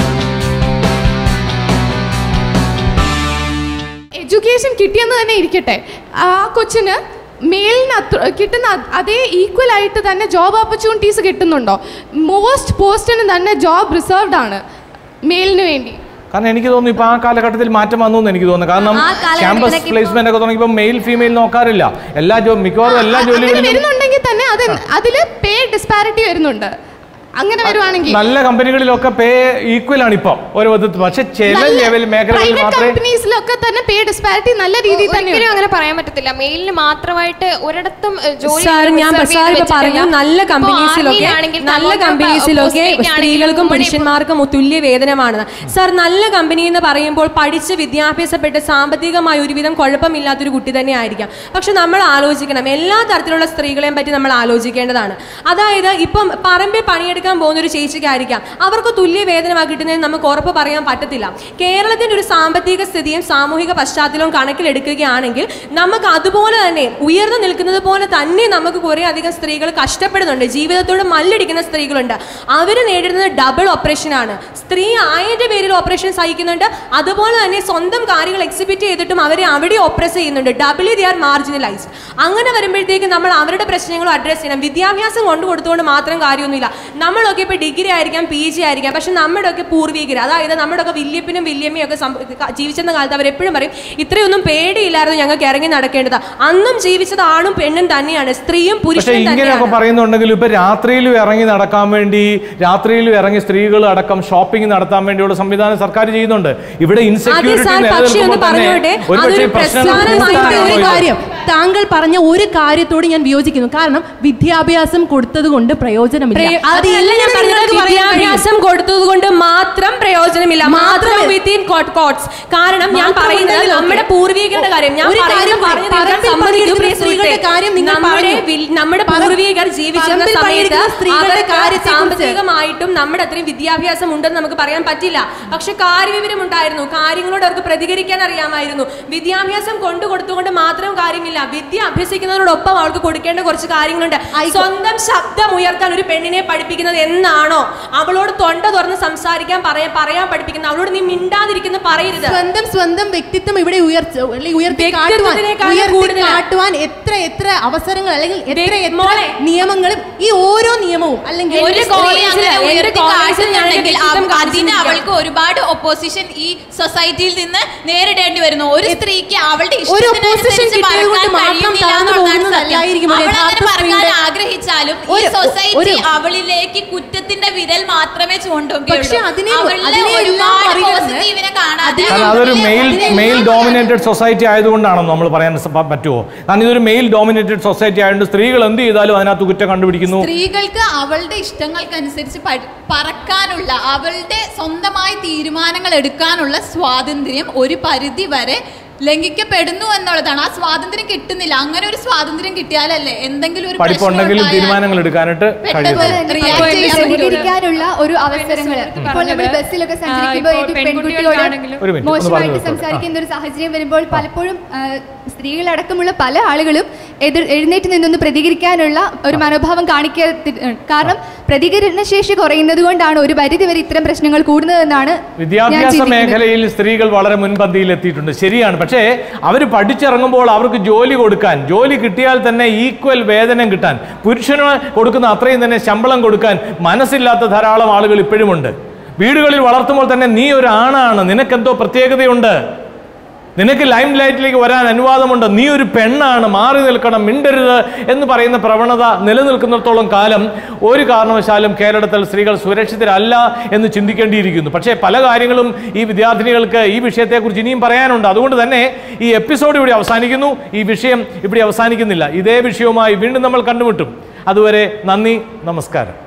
എഡ്യൂക്കേഷൻ കിട്ടിയെന്ന് തന്നെ ഇരിക്കട്ടെ ആ കൊച്ചിന് മെയിലിന് അത്ര കിട്ടുന്ന അത് അതേ ഈക്വൽ ആയിട്ട് തന്നെ ജോബ് ഓപ്പർച്യൂണിറ്റീസ് കിട്ടുന്നുണ്ടോ മോസ്റ്റ് പോസ്റ്റിന് തന്നെ ജോബ് റിസർവ്ഡ് ആണ് മെയിലിന് വേണ്ടി കാരണം എനിക്ക് തോന്നുന്നു ഇപ്പൊ ആ കാലഘട്ടത്തിൽ മാറ്റം വന്നു എന്ന് എനിക്ക് തോന്നുന്നു കാരണം ആ കാലഘട്ടത്തിലൊക്കെ ക്യാമ്പസ് ഇപ്പൊ- പ്ലേസ്മെന്റ് ഒക്കെ തുടങ്ങിയപ്പോൾ മെയിൽ ഫീമെയിൽ നോക്കാറില്ല എല്ലാ ജോ മിക്കവാറും എല്ലാ അങ്ങനെ ജോലികളിലും വരുന്നുണ്ടെങ്കിൽ തന്നെ അത് അതിൽ പേ ഡിസ്പാരിറ്റി വരുന്നുണ്ട് അങ്ങനെ വരുവാണെങ്കിൽ നല്ല കമ്പനികളിലൊക്കെ പേ ഈക്വൽ ആണ് ഇപ്പം ഓരോ വിധത്തിൽ പക്ഷെ ചില ലെവൽ മേഖലകളിൽ പ്രൈവറ്റ് മാത്രമേ കമ്പനീസിലൊക്കെ തന്നെ പേ ഡിസ്പാരിറ്റി നല്ല രീതിയിൽ തന്നെ ഒരിക്കലും അങ്ങനെ പറയാൻ പറ്റത്തില്ല മെയിലിന് മാത്രമായിട്ട് ഒരിടത്തും ഏഹ്, ജോലി സാർ ഞാൻ reserve ചെയ്ത് സാർ ഇപ്പൊ വെച്ചിട്ടില്ല. പറഞ്ഞു നല്ല ഇപ്പോ കമ്പനീസിലൊക്കെ ആർമിയിലാണെങ്കിൽ നല്ല നമുക്ക് കമ്പനീസിലൊക്കെ പോസ്റ്റ് ആണെങ്കിലും സ്ത്രീകൾക്കും നമ്മുടെ പുരുഷന്മാർക്കും തുല്യ വേതനമാണ് സാർ നല്ല കമ്പനി എന്ന് പറയുമ്പോൾ പഠിച്ച് വിദ്യാഭ്യാസപ്പെട്ട് സാമ്പത്തികമായി ഒരുവിധം കുഴപ്പമില്ലാത്തൊരു കുട്ടി തന്നെ ആയിരിക്കാം പക്ഷെ നമ്മൾ ആലോചിക്കണം എല്ലാ തരത്തിലുള്ള സ്ത്രീകളെയും പറ്റി നമ്മൾ ആലോചിക്കേണ്ടതാണ് അതായത് ഇപ്പം പറമ്പിൽ പണിയെടുക്കാൻ പോകുന്ന ഒരു ചേച്ചിക്കായിരിക്കാം അവർക്ക് തുല്യ വേതനമാണ് കിട്ടുന്നതെന്ന് നമുക്ക് ഉറപ്പ് പറയാൻ പറ്റത്തില്ല കേരളത്തിന്റെ ഒരു സാമ്പത്തിക സ്ഥിതിയും സാമൂഹിക പശ്ചാത്തലവും കണക്കിലെടുക്കുകയാണെങ്കിൽ നമുക്ക് അതുപോലെ തന്നെ ഉയർന്നു നിൽക്കുന്നത് പോലെ തന്നെ നമുക്ക് കുറേ അധികം സ്ത്രീകൾ കഷ്ടപ്പെടുന്നുണ്ട് ജീവിതത്തോട് മല്ലടിക്കുന്ന സ്ത്രീകളുണ്ട് അവർ നേരിടുന്നത് ഡബിൾ ഓപ്പറേഷനാണ് സ്ത്രീ ആയതിന്റെ പേരിൽ ഓപ്പറേഷൻ സഹിക്കുന്നുണ്ട് അതുപോലെ തന്നെ സ്വന്തം കാര്യങ്ങൾ എക്സിബിറ്റ് ചെയ്തിട്ടും അവരെ അവിടെ ഓപ്പറേസ് ചെയ്യുന്നുണ്ട് ഡബിളി ദി ആർ മാർജിനലൈസ്ഡ് അങ്ങനെ വരുമ്പോഴത്തേക്ക് നമ്മൾ അവരുടെ പ്രശ്നങ്ങളും അഡ്രസ്സ് ചെയ്യണം വിദ്യാഭ്യാസം കൊണ്ടു കൊടുത്തുകൊണ്ട് മാത്രം കാര്യമൊന്നുമില്ല നമ്മൾ നമ്മളൊക്കെ ഇപ്പൊ ഡിഗ്രി ആയിരിക്കാം പി ജി ആയിരിക്കാം പക്ഷെ നമ്മുടെ ഒക്കെ പൂർവികർ അതായത് നമ്മുടെ ഒക്കെ വല്യപ്പനും വല്യമ്മയും ഒക്കെ സം- ക- ജീവിച്ചിരുന്ന കാലത്ത് അവരെപ്പോഴും പറയും ഇത്രയൊന്നും പേടിയില്ലായിരുന്നു ഞങ്ങൾക്ക് ഇറങ്ങി നടക്കേണ്ടത് അന്നും ജീവിച്ചത് ആണും പെണ്ണും തന്നെയാണ് സ്ത്രീയും പക്ഷെ പുരുഷനും ഇങ്ങനെയൊക്കെ തന്നെയാണ് പറയുന്നുണ്ടെങ്കിൽ ഇപ്പൊ രാത്രിയിലും ഇറങ്ങി നടക്കാൻ വേണ്ടി രാത്രിയിലും ഇറങ്ങി സ്ത്രീകൾ അടക്കം ഷോപ്പിംഗ് നടത്താൻ വേണ്ടിയുള്ള സംവിധാനം സർക്കാർ ചെയ്യുന്നുണ്ട് ഇവിടെ അതെ ഇൻസെക്യൂരിറ്റി സാർ പക്ഷേ ഒന്ന് പറഞ്ഞോട്ടെ ഒരുപക്ഷെ അതൊരു പ്രശ്നം പ്രധാനമായിട്ട് ഒരു കാര്യം താങ്കൾ പറഞ്ഞ ഒരു കാര്യത്തോട് ഞാൻ വിയോജിക്കുന്നു കാരണം വിദ്യാഭ്യാസം കൊടുത്തത് കൊണ്ട് പ്രയോജനമില്ല പ്രയോ- അത് അതല്ല ഞാൻ എങ്ങനെ പറഞ്ഞത് നിങ്ങൾക്ക് പറയാൻ കഴിയും? വിദ്യാഭ്യാസം കൊടുത്തത് കൊണ്ട് മാത്രം പ്രയോജനമില്ല മാത്രം വിത്തിൻ കോട്ട്സ് കാരണം ഞാൻ മാത്രം പറയുന്നത് ഉണ്ടെങ്കിൽ നമ്മുടെ ഓക്കേ. പൂർവികരുടെ കാര്യം ഞാൻ ഒരു പറയുന്നത് കാര്യം പറഞ്ഞു പറമ്പിൽ തീർക്കാൻ സമ്മതിക്കൂ പണിയെടുക്കുന്ന പ്രിയ സ്ത്രീകളുടെ സുഹൃത്തേ. കാര്യം നിങ്ങൾ നമ്മുടെ പറഞ്ഞു. വിൽ- നമ്മുടെ പറ- പൂർവികർ ജീവിച്ചിരുന്ന പറമ്പിൽ സമയത്ത് പണിയെടുക്കുന്ന സ്ത്രീകളുടെ അവർക്ക് കാര്യത്തെക്കുറിച്ച് സാമ്പത്തികമായിട്ടും നമ്മുടെ അത്രയും വിദ്യാഭ്യാസം ഉണ്ടെന്ന് നമുക്ക് പറയാൻ പറ്റില്ല പക്ഷെ കാര്യവിവരം ഉണ്ടായിരുന്നു കാര്യങ്ങളോട് അവർക്ക് പ്രതികരിക്കാൻ അറിയാമായിരുന്നു വിദ്യാഭ്യാസം കൊണ്ടു കൊടുത്തുകൊണ്ട് മാത്രം കാര്യമില്ല വിദ്യ അഭ്യസിക്കുന്നതിനോടൊപ്പം അവൾക്ക് കൊടുക്കേണ്ട കുറച്ച് കാര്യങ്ങളുണ്ട് സ്വന്തം ശബ്ദം ഉയർത്താൻ ഒരു പെണ്ണിനെ പഠിപ്പിക്കുന്നത് എന്നാണോ അവളോട് തൊണ്ട തുറന്ന് സംസാരിക്കാൻ പറയാൻ പറയാൻ പഠിപ്പിക്കുന്നത് അവളോട് നീ മിണ്ടാതിരിക്കുന്ന പറയരുത് സ്വന്തം സ്വന്തം വ്യക്തിത്വം ഇവിടെ ഉയർച്ച അല്ലെങ്കിൽ ഉയർത്തി കാട്ടുവാൻ വ്യക്തിത്വത്തിനേക്കാൾ ഉയർത്തി കൂടുതലാ. കാട്ടുവാൻ എത്ര എത്ര അവസരങ്ങൾ അല്ലെങ്കിൽ എത്ര എത്ര മോളെ. നിയമങ്ങളും ഈ ഓരോ നിയമവും അല്ലെങ്കിൽ ഒരു എന്റെ സ്ത്രീ കോളേജില് അങ്ങനെ എന്റെ ഉയർത്തി കോളേജിൽ ഞാൻ കാട്ടുന്നുണ്ടെങ്കിൽ വ്യക്തിത്വം അവ- അതിന് കാണിച്ചിരിക്കുകയാണ്. അവൾക്ക് ഒരുപാട് ഒപ്പോസിഷൻ ഈ സൊസൈറ്റിയിൽ നിന്ന് നേരിടേണ്ടി വരുന്നു ഒരു സ്ത്രീക്ക് അവളുടെ ഒരു ഇഷ്ടത്തിനനുസരിച്ച് opposition കിട്ടിയത് പറക്കാൻ കൊണ്ട് മാത്രം കഴിയുന്നില്ല തളർന്നു എന്നുള്ളതാണ് പോകുന്നതല്ലായിരിക്കും സത്യം. ഒരു അവൾ അങ്ങനെ യഥാർത്ഥ പറക്കാൻ സ്ത്രീയുടെ- ആഗ്രഹിച്ചാലും ഈ ഒരു- സൊസൈറ്റി ഒരു- അവളിലേക്ക് കുറ്റത്തിന്റെ വിരൽ മാത്രമേ പക്ഷെ ചൂണ്ടുകയുള്ളൂ അതിനെ- അവളിലെ അതിനെ എല്ലാം ഒരുപാട് മറികടന്ന് പോസിറ്റീവിനെ കാണാതെ കാരണം അതൊരു മെയിൽ മെയിൽ ഡോമിനേറ്റഡ് സൊസൈറ്റി ആയതുകൊണ്ടാണെന്ന് നമ്മൾ പറയാൻ സ- പറ്റുമോ കാരണം ഇതൊരു മെയിൽ ഡോമിനേറ്റഡ് സൊസൈറ്റി ആയതുകൊണ്ട് സ്ത്രീകൾ എന്ത് ചെയ്താലും അതിനകത്ത് കുറ്റം കണ്ടുപിടിക്കുന്നു സ്ത്രീകൾക്ക് അവളുടെ ഇഷ്ടങ്ങൾക്കനുസരിച്ച് പഠി- പറക്കാനുള്ള അവളുടെ സ്വന്തമായി തീരുമാനങ്ങൾ എടുക്കാനുള്ള സ്വാതന്ത്ര്യം ഒരു പരിധി വരെ ലംഘിക്കപ്പെടുന്നു എന്നുള്ളതാണ് ആ സ്വാതന്ത്ര്യം കിട്ടുന്നില്ല അങ്ങനെ ഒരു സ്വാതന്ത്ര്യം കിട്ടിയാലല്ലേ എന്തെങ്കിലും ഒരു പ്രശ്നം പഠിപ്പുണ്ടെങ്കിലും ഉണ്ടായാൽ തീരുമാനങ്ങൾ എടുക്കാനായിട്ട് കഴിയും react ചെയ്യാൻ പറ്റുള്ളൂ. പ്രതികരിക്കാനുള്ള ഒരു അവസരങ്ങൾ ഇപ്പോൾ നമ്മൾ ബസ്സിലൊക്കെ സഞ്ചരിക്കുമ്പോൾ ഏത് പെൺകുട്ടിയോട് ഒരു മിനിറ്റ്, ഒന്ന് പറഞ്ഞു മോശമായിട്ട് നിർത്തൂ. സംസാരിക്കുന്ന ഒരു സാഹചര്യം വരുമ്പോൾ പലപ്പോഴും ആ, സ്ത്രീകളടക്കമുള്ള പല ആളുകളും എതിർ എഴുന്നേറ്റ് നിന്നൊന്ന് പ്രതികരിക്കാനുള്ള ഒരു മനോഭാവം കാണിക്കാ കാരണം പ്രതികരണ ശേഷി കുറയുന്നത് കൊണ്ടാണ് ഒരു പരിധി വരെ ഇത്തരം പ്രശ്നങ്ങൾ കൂടുന്നതെന്നാണ് ഞാൻ വിദ്യാഭ്യാസ ചിന്തിക്കുന്നത്. മേഖലയിൽ സ്ത്രീകൾ വളരെ മുൻപന്തിയിൽ എത്തിയിട്ടുണ്ട് ശരിയാണ് പക്ഷേ അവർ പഠിച്ചിറങ്ങുമ്പോൾ അവർക്ക് ജോലി കൊടുക്കാൻ ജോലി കിട്ടിയാൽ തന്നെ ഈക്വൽ വേതനം കിട്ടാൻ പുരുഷന് കൊടുക്കുന്ന അത്രയും തന്നെ ശമ്പളം കൊടുക്കാൻ മനസ്സില്ലാത്ത ധാരാളം ആളുകൾ ഇപ്പോഴുമുണ്ട് വീടുകളിൽ വളർത്തുമ്പോൾ തന്നെ നീ ഒരു ആണാണ് നിനക്കെന്തോ പ്രത്യേകതയുണ്ട് നിനക്ക് ലൈം ലൈറ്റിലേക്ക് വരാൻ അനുവാദമുണ്ട് നീ ഒരു പെണ്ണാണ് മാറി നിൽക്കണം മിണ്ടരുത് എന്ന് പറയുന്ന പ്രവണത നിലനിൽക്കുന്നിടത്തോളം കാലം ഒരു കാരണവശാലും കേരളത്തിൽ സ്ത്രീകൾ സുരക്ഷിതരല്ല എന്ന് ചിന്തിക്കേണ്ടിയിരിക്കുന്നു പക്ഷേ പല കാര്യങ്ങളും ഈ വിദ്യാർത്ഥിനികൾക്ക് ഈ വിഷയത്തെക്കുറിച്ച് ഇനിയും പറയാനുണ്ട് അതുകൊണ്ട് തന്നെ ഈ എപ്പിസോഡ് ഇവിടെ അവസാനിക്കുന്നു ഈ വിഷയം ഇവിടെ അവസാനിക്കുന്നില്ല ഇതേ വിഷയവുമായി വീണ്ടും നമ്മൾ കണ്ടുമുട്ടും അതുവരെ നന്ദി നമസ്കാരം